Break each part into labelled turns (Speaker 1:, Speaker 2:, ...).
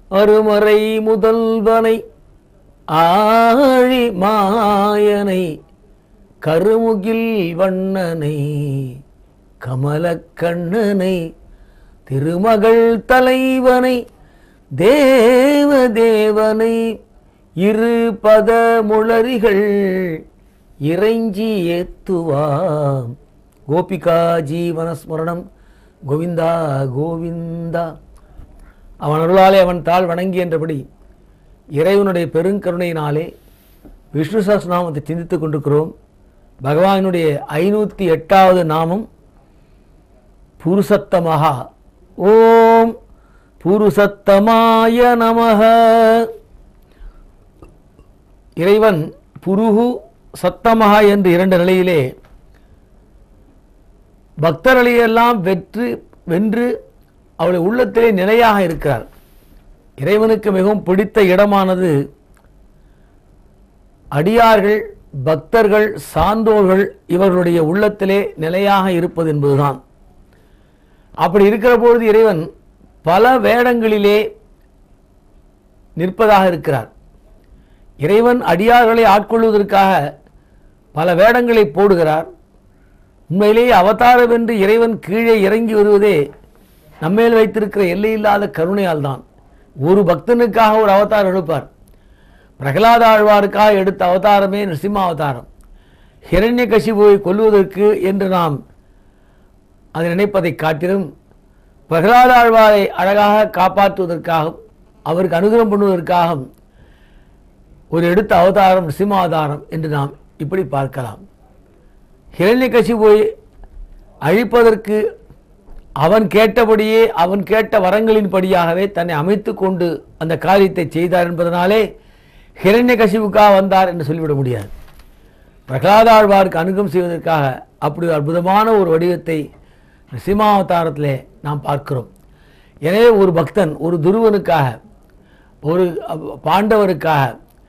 Speaker 1: அருமறை முதல்வனை ஆழி மாயனை கருமுகில் வண்ணனை கமலக்கண்ணனை திருமகள் தலைவனை தேவ தேவனை இரு பத முளரிகள் இறைஞ்சி ஏத்துவாம் கோபிகா ஜீவனஸ்மரணம் கோவிந்தா கோவிந்தா அவன் அருளாலே அவன் தாழ் வணங்கி என்றபடி இறைவனுடைய பெருங்கருணையினாலே விஷ்ணு சஹஸ்ரநாமத்தை சிந்தித்துக் கொண்டிருக்கிறோம் பகவானுடைய ஐநூற்றி எட்டாவது நாமம் புருஷத்தமஹா ஓம் புருஷத்தமாய நமஹ இறைவன் புருகு சத்தமஹா என்று இரண்டு நிலையிலே பக்தர்களையெல்லாம் வெற்று வென்று அவளுடைய உள்ளத்திலே நிலையாக இருக்கிறார் இறைவனுக்கு மிகவும் பிடித்த இடமானது அடியார்கள் பக்தர்கள் சான்றோர்கள் இவர்களுடைய உள்ளத்திலே நிலையாக இருப்பது என்பதுதான் அப்படி இருக்கிற பொழுது இறைவன் பல வேடங்களிலே நிற்பதாக இருக்கிறார் இறைவன் அடியார்களை ஆட்கொள்வதற்காக பல வேடங்களை போடுகிறார் உண்மையிலேயே அவதாரம் என்று இறைவன் கீழே இறங்கி வருவதே நம்மேல் வைத்திருக்கிற எல்லையில்லாத கருணையால் தான் ஒரு பக்தனுக்காக ஒரு அவதாரம் எடுப்பார் பிரகலாத ஆழ்வாருக்காக எடுத்த அவதாரமே நரசிம்ம அவதாரம் ஹிரண்ய கசிபுவை கொல்லுவதற்கு என்று நாம் அதை நினைப்பதை காட்டிலும் பிரகலாத ஆழ்வாரை அழகாக காப்பாற்றுவதற்காகவும் அவருக்கு அனுகிரகம் பண்ணுவதற்காகவும் ஒரு எடுத்த அவதாரம் நரசிம்ம அவதாரம் என்று நாம் இப்படி பார்க்கலாம் ஹிரண்யகசிபுவை அழிப்பதற்கு அவன் கேட்டபடியே அவன் கேட்ட வரங்களின்படியாகவே தன்னை அமைத்து கொண்டு அந்த காரியத்தை செய்தார் என்பதனாலே ஹிரண்யகசிபுக்காக வந்தார் என்று சொல்லிவிட முடியாது பிரகலாதாழ்வாருக்கு அணுகம் செய்வதற்காக அப்படி ஒரு அற்புதமான ஒரு வடிவத்தை சிம்மாவதாரத்திலே நாம் பார்க்கிறோம் எனவே ஒரு பக்தன் ஒரு துருவனுக்காக ஒரு அ- பாண்டவருக்காக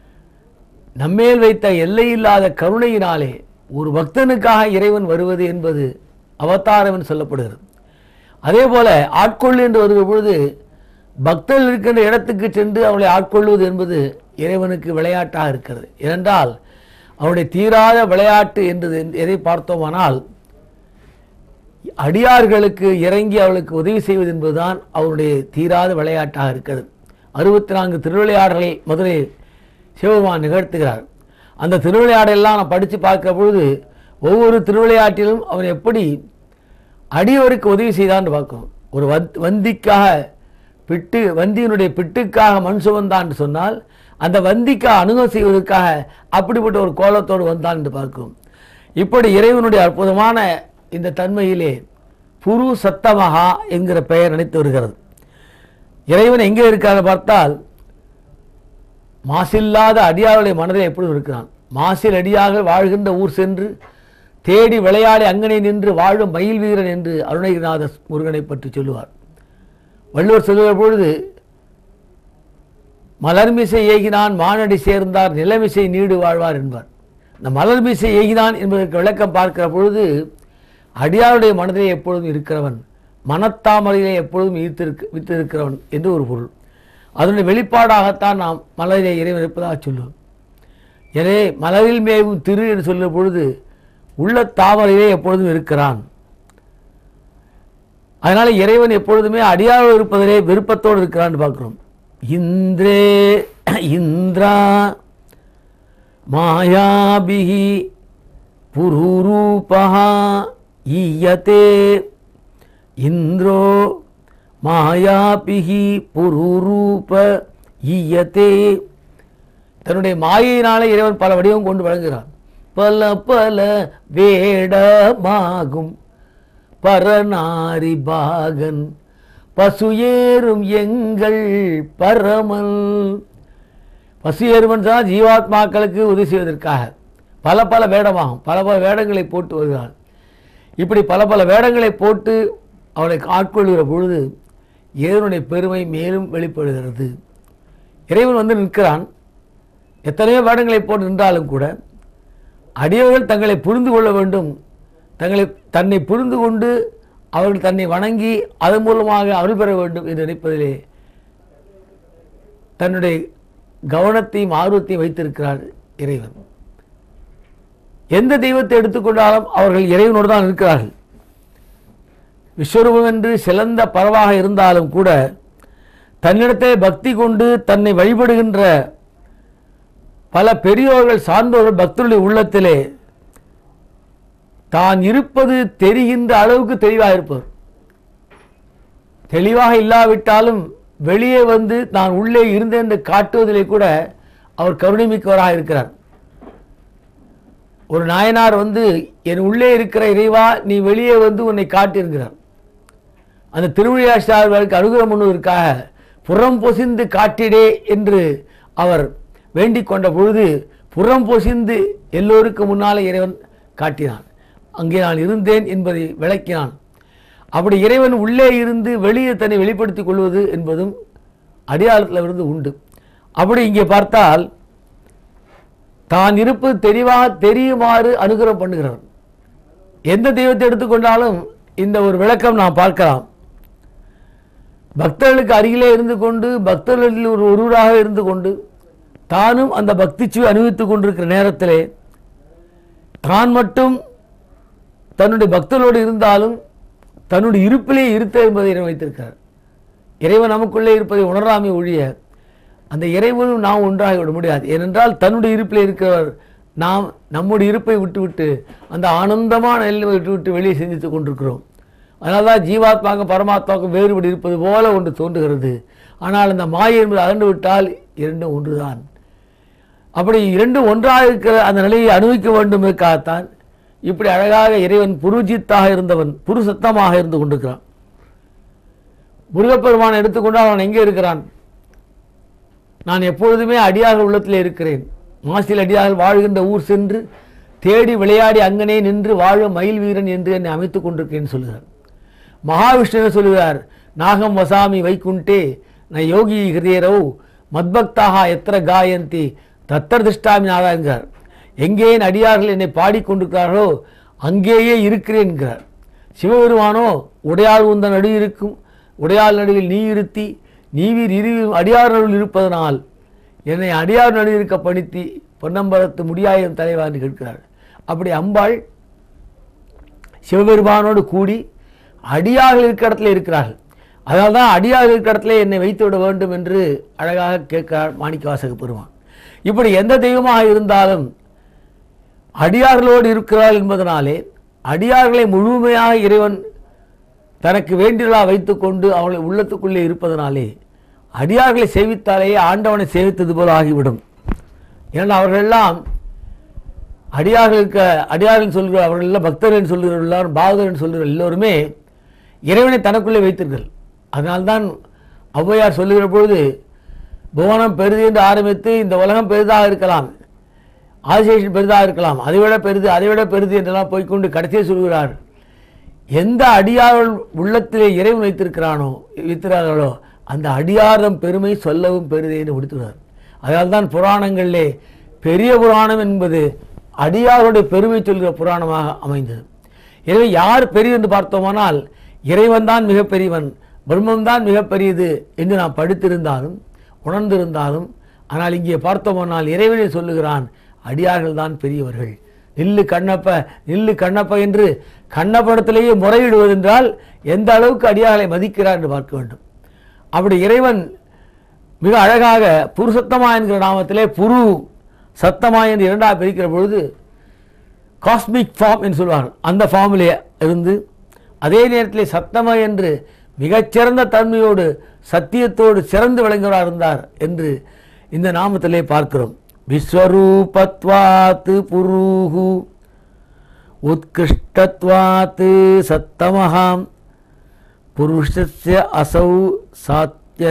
Speaker 1: நம்மேல் வைத்த எல்லையில்லாத கருணையினாலே ஒரு பக்தனுக்காக இறைவன் வருவது என்பது அவதாரம் என்று சொல்லப்படுகிறது அதே போல ஆட்கொள்ளு என்று வருகிற பொழுது பக்தர்கள் இருக்கின்ற இடத்துக்கு சென்று அவளை ஆட்கொள்வது என்பது இறைவனுக்கு விளையாட்டாக இருக்கிறது ஏனென்றால் அவனுடைய தீராத விளையாட்டு என்று எதை பார்த்தோமானால் அடியார்களுக்கு இறங்கி அவளுக்கு உதவி செய்வது என்பதுதான் அவருடைய தீராத விளையாட்டாக இருக்கிறது அறுபத்தி நான்கு திருவிளையாடலை மதுரை சிவபெருமான் நிகழ்த்துகிறார் அந்த திருவிளையாடெல்லாம் நான் படித்து பார்க்கிற பொழுது ஒவ்வொரு திருவிளையாட்டிலும் அவன் எப்படி அடியவருக்கு உதவி செய்தான்னு பார்க்கணும் ஒரு வந்த் வந்திக்காக பிட்டு வந்தியினுடைய பிட்டுக்காக மண் சுமந்தான் என்று சொன்னால் அந்த வந்திக்காக அணுகம் செய்வதற்காக அப்படிப்பட்ட ஒரு கோலத்தோடு வந்தான் என்று பார்க்கிறோம் இப்படி இறைவனுடைய அற்புதமான இந்த தன்மையிலே புரு சத்தமகா என்கிற பெயர் நினைத்து வருகிறது இறைவன் எங்கே இருக்காரு பார்த்தால் மாசில்லாத அடியாருடைய மனதில் எப்பொழுதும் இருக்கிறான் மாசில் அடியாக வாழ்கின்ற ஊர் சென்று தேடி விளையாடி அங்கனை நின்று வாழும் மயில் வீரன் என்று அருணகிரிநாத முருகனை பற்றி சொல்லுவார் வள்ளுவர் சொல்லுகிற பொழுது மலர்மிசை ஏகினான் மானடி சேர்ந்தார் நிலமிசை நீடு வாழ்வார் என்பார் இந்த மலர்மிசை ஏகினான் என்பதற்கு விளக்கம் பார்க்கிற பொழுது அடியாருடைய மனதிலே எப்பொழுதும் இருக்கிறவன் மனத்தாமரையிலே எப்பொழுதும் ஈர்த்திருக்க வித்திருக்கிறவன் என்று ஒரு பொருள் அதனுடைய வெளிப்பாடாகத்தான் நாம் மலரிலே இறைவன் இருப்பதாக சொல்லுவோம் எனவே மலரில் மேவும் திரு என்று சொல்லும் பொழுது உள்ள தாமரையிலே எப்பொழுதும் இருக்கிறான் அதனால இறைவன் எப்பொழுதுமே அடியாரோடு இருப்பதிலே விருப்பத்தோடு இருக்கிறான்னு பார்க்கிறோம் இந்திரே இந்திரா மாயாபிஹி புரூரூபா ஈயத்தே இந்திரோ மாயாபிஹி புரூரூப ஈயத்தே தன்னுடைய மாயையினாலே இறைவன் பல வடிவம் கொண்டு வழங்குகிறான் பல பல வேடமாகும் பரநாரி பாகன் பசு ஏறும் எங்கள் பரமல் பசு ஏறுவன் தான் ஜீவாத்மாக்களுக்கு உதவி செய்வதற்காக பல பல வேடமாகும் பல பல வேடங்களை போட்டு வருகிறான் இப்படி பல பல வேடங்களை போட்டு அவனை ஆட்கொள்கிற பொழுது இறைவனுடைய பெருமை மேலும் வெளிப்படுகிறது இறைவன் வந்து நிற்கிறான் எத்தனையோ வேடங்களை போட்டு நின்றாலும் கூட அடியவர்கள் தங்களை புரிந்து கொள்ள வேண்டும் தங்களை தன்னை புரிந்து கொண்டு அவர்கள் தன்னை வணங்கி அதன் மூலமாக அருள் பெற வேண்டும் என்று நினைப்பதிலே தன்னுடைய கவனத்தையும் ஆர்வத்தையும் வைத்திருக்கிறார் இறைவன் எந்த தெய்வத்தை எடுத்துக்கொண்டாலும் அவர்கள் இறைவனோடு தான் இருக்கிறார்கள் விஸ்வரூபம் என்று சிறந்த பறவாக இருந்தாலும் கூட தன்னிடத்தை பக்தி கொண்டு தன்னை வழிபடுகின்ற பல பெரியோர்கள் சார்ந்தோர்கள் பக்தருடைய உள்ளத்திலே தான் இருப்பது தெரிகின்ற அளவுக்கு தெளிவாக இருப்பவர் தெளிவாக இல்லாவிட்டாலும் வெளியே வந்து நான் உள்ளே இருந்தேன் என்று காட்டுவதிலே கூட அவர் கருணைமிக்கவராக இருக்கிறார் ஒரு நாயனார் வந்து என் உள்ளே இருக்கிற இறைவா நீ வெளியே வந்து உன்னை காட்டியிருக்கிறார் அந்த திருவிழையாச்சாரியர்களுக்கு அனுகிரகம் பண்ணுவதற்காக புறம் பொசிந்து காட்டிடே என்று அவர் வேண்டிக் கொண்ட பொழுது புறம் பொசிந்து எல்லோருக்கு முன்னாலே இறைவன் காட்டினான் அங்கே நான் இருந்தேன் என்பதை விளக்கினான் அப்படி இறைவன் உள்ளே இருந்து வெளியே தன்னை வெளிப்படுத்திக் கொள்வது என்பதும் அடையாளத்தில் இருந்து உண்டு அப்படி இங்கே பார்த்தால் தான் இருப்பது தெளிவாக தெரியுமாறு அனுகிரகம் பண்ணுகிறவன் எந்த தெய்வத்தை எடுத்துக்கொண்டாலும் இந்த ஒரு விளக்கம் நாம் பார்க்கலாம் பக்தர்களுக்கு அருகிலே இருந்து கொண்டு பக்தர்களில் ஒரு ஒருவராக இருந்து கொண்டு தானும் அந்த பக்தி சுவை அனுபவித்துக் கொண்டிருக்கிற நேரத்திலே தான் மட்டும் தன்னுடைய பக்தர்களோடு இருந்தாலும் தன்னுடைய இருப்பிலே இருத்த என்பதை இறைவன் வைத்திருக்கிறார் இறைவன் நமக்குள்ளே இருப்பதை உணராமை ஒழிய அந்த இறைவனும் நாம் ஒன்றாகிவிட முடியாது ஏனென்றால் தன்னுடைய இருப்பிலே இருக்கிறவர் நாம் நம்முடைய இருப்பை விட்டுவிட்டு அந்த ஆனந்தமான எல்லை விட்டுவிட்டு வெளியே சிந்தித்துக் கொண்டிருக்கிறோம் அதனால தான் ஜீவாத்மாவுக்கு பரமாத்மாவுக்கு வேறுபடி இருப்பது போல ஒன்று தோன்றுகிறது ஆனால் அந்த மாயை என்பது அகன்று விட்டால் இரண்டும் ஒன்றுதான் அப்படி இரண்டும் ஒன்றாக இருக்கிற அந்த நிலையை அனுபவிக்க வேண்டும் என்பதற்காகத்தான் இப்படி அழகாக இறைவன் புருஜித்தாக இருந்தவன் புருசத்தமாக இருந்து கொண்டிருக்கிறான் முருகப்பெருமானை எடுத்துக்கொண்டால் அவன் எங்கே இருக்கிறான் நான் எப்பொழுதுமே அடியார்கள் உள்ளத்தில் இருக்கிறேன் மாசில் அடியார்கள் வாழ்கின்ற ஊர் சென்று தேடி விளையாடி அங்கனே நின்று வாழும் மயில் வீரன் என்று என்னை அமைத்துக் கொண்டிருக்கேன் சொல்கிறார் மகாவிஷ்ணுவை சொல்கிறார் நாகம் வசாமி வைகுண்டே ந யோகி ஹிருதயரவு மத்பக்தாக எத்திர காயந்தி தத்தர் திஷ்டாமி நாதா என்கிறார் எங்கே என் அடியார்கள் என்னை பாடிக்கொண்டிருக்கிறார்களோ அங்கேயே இருக்கிறேன் என்கிறார் சிவபெருமானோ உடையாள் உந்த நடு இருக்கும் உடையாள் நடுவில் நீ இருத்தி நீவீர் இரு அடியார் நடுவில் இருப்பதனால் என்னை அடியார் நடுவில் இருக்க பணித்தி பொன்னம்பலத்து முடியாயம் தலைவா என்று கேட்கிறார் அப்படி அம்பாள் சிவபெருமானோடு கூடி அடியார்கள் இருக்கிற இடத்துல இருக்கிறார்கள் அதனால தான் அடியார்கள் இருக்கிற இடத்துல என்னை வைத்து விட வேண்டும் என்று அழகாக கேட்கிறார் மாணிக்கவாசக பெருமான் இப்படி எந்த தெய்வமாக இருந்தாலும் அடியார்களோடு இருக்கிறார் என்பதனாலே அடியார்களை முழுமையாக இறைவன் தனக்கு வேண்டியதா வைத்துக்கொண்டு அவளை உள்ளத்துக்குள்ளே இருப்பதனாலே அடியார்களை சேவித்தாலேயே ஆண்டவனை சேவித்தது போல ஆகிவிடும் ஏன்னா அவர்களெல்லாம் அடியார்களுக்கு அடியார்கள் சொல்கிற அவர்கள் எல்லாம் பக்தர்கள் சொல்கிற எல்லாரும் பாகதரன் சொல்கிற எல்லோருமே இறைவனை தனக்குள்ளே வைத்தீர்கள் அதனால்தான் ஔவையார் சொல்லுகிற பொழுது புவனம் பெரிது என்று ஆரம்பித்து இந்த உலகம் பெரிதாக இருக்கலாம் ஆதிசேஷன் பெரிதாக இருக்கலாம் அதைவிட பெரிது அதைவிட பெரிது என்றெல்லாம் போய்க்கொண்டு கடைசியே சொல்கிறார் எந்த அடியார்கள் உள்ளத்திலே இறைவன் வைத்திருக்கிறானோ வைத்திருக்கிறார்களோ அந்த அடியாரம் பெருமை சொல்லவும் பெரிதே என்று முடித்துகிறார் அதனால்தான் புராணங்களிலே பெரிய புராணம் என்பது அடியாருடைய பெருமை சொல்கிற புராணமாக அமைந்தது எனவே யார் பெரியது என்று பார்த்தோமானால் இறைவன் தான் மிகப்பெரியவன் பிரம்மம்தான் மிகப்பெரியது என்று நாம் படித்திருந்தாலும் உணர்ந்திருந்தாலும் ஆனால் இங்கே பார்த்தோமானால் இறைவனை சொல்லுகிறான் அடியார்கள் தான் பெரியவர்கள் நில்லு கண்ணப்ப நில்லு கண்ணப்ப என்று கண்ணப்படத்திலேயே முறையிடுவதென்றால் எந்த அளவுக்கு அடியார்களை மதிக்கிறார் என்று பார்க்க வேண்டும் அப்படி இறைவன் மிக அழகாக புருஷத்தமா என்கிற நாமத்திலே புரு சத்தமா என்று இரண்டாக பிரிக்கிற பொழுது காஸ்மிக் ஃபார்ம் என்று சொல்வார்கள் அந்த ஃபார்மிலே இருந்து அதே நேரத்தில் சத்தமா என்று மிகச்சிறந்த தன்மையோடு சத்தியத்தோடு சிறந்து விளங்குவராக இருந்தார் என்று இந்த நாமத்திலே பார்க்கிறோம் விஸ்வரூபத்வாத்து புருஹு உத்கிருஷ்டத்வாத்து சத்தமஹாம் புருஷஸ்ய அசௌ சாத்திய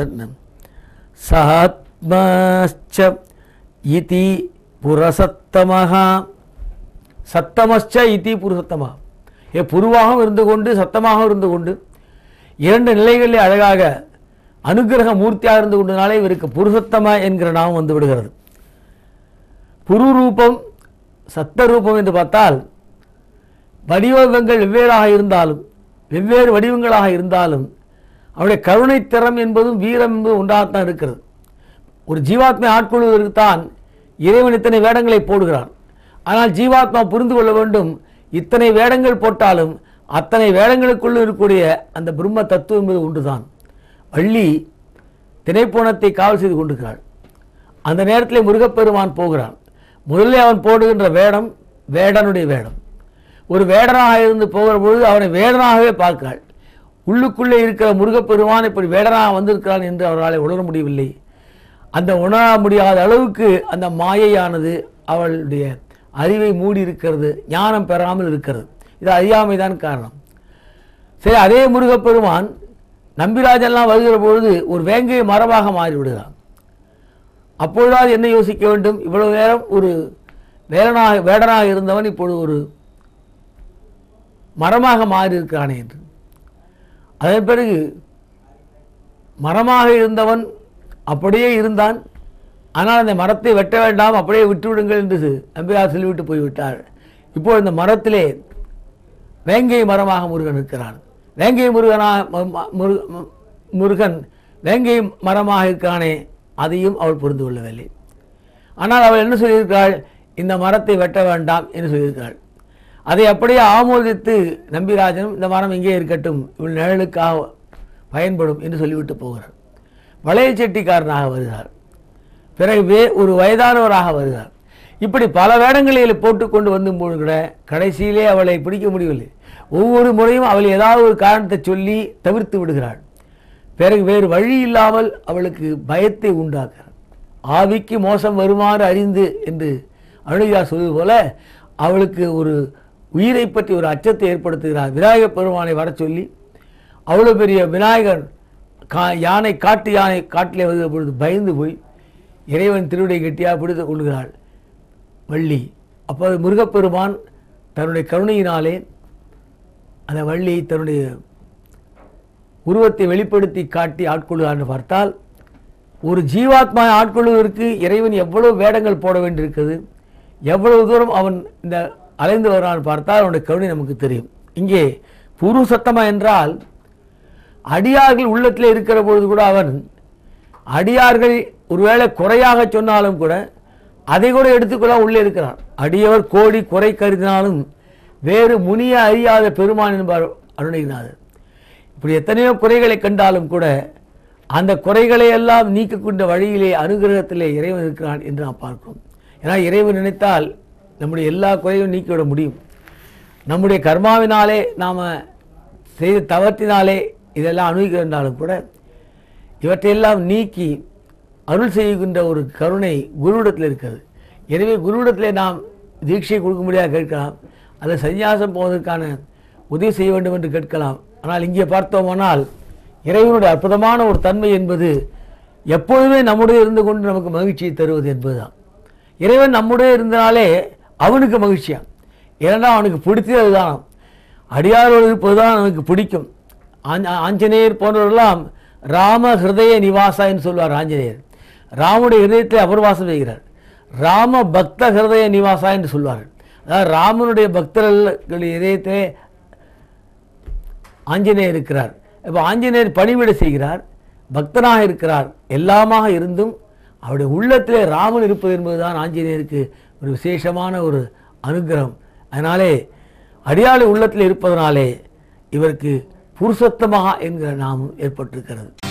Speaker 1: சஹாத்மச்ச இதி புரசத்தமஹ சத்தமச்ச இதி புருஷத்தமா ஏ புருவாகவும் இருந்து கொண்டு சத்தமாகவும் இருந்து கொண்டு இரண்டு நிலைகளிலே அழகாக அனுகிரக மூர்த்தியாக இருந்து கொண்டனாலே இவருக்கு புருஷத்தம என்கிற நாமம் வந்து விடுகிறது புரு ரூபம் சத்த ரூபம் என்று பார்த்தால் வடிவங்கள் வெவ்வேறாக இருந்தாலும் வெவ்வேறு வடிவங்களாக இருந்தாலும் அவருடைய கருணைத்திறம் என்பதும் வீரம் என்பதும் ஒன்றாகத்தான் இருக்கிறது ஒரு ஜீவாத்மை ஆட்கொள்வதற்கு தான் இறைவன் இத்தனை வேடங்களை போடுகிறான் ஆனால் ஜீவாத்மா புரிந்து கொள்ள வேண்டும் இத்தனை வேடங்கள் போட்டாலும் அத்தனை வேடங்களுக்குள்ள இருக்கக்கூடிய அந்த பிரம்ம தத்துவம் என்பது ஒன்றுதான் வள்ளி திணைப்போனத்தை காவல் செய்து கொண்டிருக்கிறாள் அந்த நேரத்தில் முருகப்பெருமான் போகிறான் முதலில் அவன் போடுகின்ற வேடம் வேடனுடைய வேடம் ஒரு வேடனாக இருந்து போகிற பொழுது அவனை வேடனாகவே பார்க்கிறாள் உள்ளுக்குள்ளே இருக்கிற முருகப்பெருமான் இப்படி வேடனாக வந்திருக்கிறான் என்று அவர்களால் உணர முடியவில்லை அந்த உணர முடியாத அளவுக்கு அந்த மாயையானது அவளுடைய அறிவை மூடி இருக்கிறது ஞானம் பெறாமல் இருக்கிறது இது அறியாமைதான் காரணம் சரி அதே முருகப்பெருமான் நம்பிராஜெல்லாம் வருகிற பொழுது ஒரு வேங்கை மரபாக மாறிவிடுகிறான் அப்பொழுதாவது என்ன யோசிக்க வேண்டும் இவ்வளவு நேரம் ஒரு வேடனாக வேடனாக இருந்தவன் இப்பொழுது ஒரு மரமாக மாறி இருக்கிறானே என்று அதன் பிறகு மரமாக இருந்தவன் அப்படியே இருந்தான் ஆனால் அந்த மரத்தை வெட்ட வேண்டாம் அப்படியே விட்டுவிடுங்கள் என்று நம்பியார் சொல்லிவிட்டு போய்விட்டார் இப்போ இந்த மரத்திலே வேங்கை மரமாக முருகன் இருக்கிறான் வேங்கை முருகனாக ம- ம- முரு- ம- முருகன் வேங்கை மரமாக இருக்கிறானே அதையும் அவள் புரிந்து கொள்ளவில்லை ஆனால் அவள் என்ன சொல்லியிருக்கிறாள் இந்த மரத்தை வெட்ட வேண்டாம் என்று சொல்லியிருக்கிறாள் அதை அப்படியே ஆமோதித்து நம்பிராஜனும் இந்த மரம் இங்கே இருக்கட்டும் இவள் நிழலுக்காக பயன்படும் என்று சொல்லிவிட்டு போகிறார் வளைய செட்டிக்காரனாக வருகிறார் பிறகு வே ஒரு வயதானவராக வருகிறார் இப்படி பல வேடங்களில் போட்டுக்கொண்டு வந்து கூட கடைசியிலே அவளை பிடிக்க முடியவில்லை ஒவ்வொரு முறையும் அவள் ஏதாவது ஒரு காரணத்தை சொல்லி தவிர்த்து விடுகிறாள் பிறகு வேறு வழி இல்லாமல் அவளுக்கு பயத்தை உண்டாக்குறார் ஆவிக்கு மோசம் வருமாறு அறிந்து என்று அருணியா சொல்வது போல அவளுக்கு ஒரு உயிரை பற்றி ஒரு அச்சத்தை ஏற்படுத்துகிறார் விநாயகப் பெருமானை வரச் சொல்லி அவ்வளோ பெரிய விநாயகர் கா யானை காட்டு யானை காட்டிலே வருகிற பொழுது பயந்து போய் இறைவன் திருவிடை கெட்டியாக பிடித்து கொள்கிறாள் வள்ளி அப்போது முருகப்பெருமான் தன்னுடைய கருணையினாலே அந்த வள்ளி தன்னுடைய உருவத்தை வெளிப்படுத்தி காட்டி ஆட்கொள்கிறான்னு பார்த்தால் ஒரு ஜீவாத்மா ஆட்கொள்வதற்கு இறைவன் எவ்வளவு வேடங்கள் போட வேண்டியிருக்கிறது எவ்வளவு தூரம் அவன் இந்த அலைந்து வரான்னு பார்த்தால் அவனுடைய கருணை நமக்கு தெரியும் இங்கே புரு சத்தமா என்றால் அடியார்கள் உள்ளத்தில் இருக்கிற பொழுது கூட அவன் அடியார்கள் ஒருவேளை குறையாக சொன்னாலும் கூட அதை கூட எடுத்துக்கொள்ள உள்ளே இருக்கிறான் அடியவர் கோடி குறை கருதினாலும் வேறு முனிய அறியாத பெருமான் என்பார் அருணகிரிநாதர் இப்படி எத்தனையோ குறைகளை கண்டாலும் கூட அந்த குறைகளை எல்லாம் நீக்கக்கூடிய வழியிலே அனுகிரகத்திலே இறைவன் இருக்கிறான் என்று நாம் பார்க்கிறோம் ஏன்னா இறைவன் நினைத்தால் நம்முடைய எல்லா குறையும் நீக்கிவிட முடியும் நம்முடைய கர்மாவினாலே நாம் செய்த தவற்றினாலே இதெல்லாம் அனுபவிக்கின்றாலும் கூட இவற்றையெல்லாம் நீக்கி அருள் செய்கின்ற ஒரு கருணை குருவிடத்தில் இருக்கிறது எனவே குருவிடத்திலே நாம் தீட்சை கொடுக்க முடியாது கேட்கலாம் அல்லது சந்நியாசம் போவதற்கான உதவி செய்ய வேண்டும் என்று கேட்கலாம் ஆனால் இங்கே பார்த்தோமானால் இறைவனுடைய அற்புதமான ஒரு தன்மை என்பது எப்பொழுதுமே நம்முடைய இருந்து கொண்டு நமக்கு மகிழ்ச்சியை தருவது என்பதுதான் இறைவன் நம்முடைய இருந்தனாலே அவனுக்கு மகிழ்ச்சியா ஏன்னா அவனுக்கு பிடித்தது அதுதான் அடியாரோடு இருப்பதுதான் அவனுக்கு பிடிக்கும் ஆஞ்ச- ஆஞ்சநேயர் போன்றவரெல்லாம் ராம ஹிருதய நிவாசா என்று சொல்வார் ஆஞ்சநேயர் ராமுடைய ஹிருதயத்தை அவர் வாசம் செய்கிறார் ராம பக்த ஹிருதய நிவாசா என்று சொல்வார்கள் அதாவது ராமனுடைய பக்தர்கள் இதயத்திலே ஆஞ்சநேயர் இருக்கிறார் இப்போ ஆஞ்சநேயர் பணிவிடை செய்கிறார் பக்தனாக இருக்கிறார் எல்லாமாக இருந்தும் அவருடைய உள்ளத்திலே ராமன் இருப்பது என்பதுதான் ஆஞ்சநேயருக்கு ஒரு விசேஷமான ஒரு அனுகிரகம் அதனாலே அடியாளை உள்ளத்தில் இருப்பதனாலே இவருக்கு புருஷோத்தமாக என்கிற நாமம் ஏற்பட்டிருக்கிறது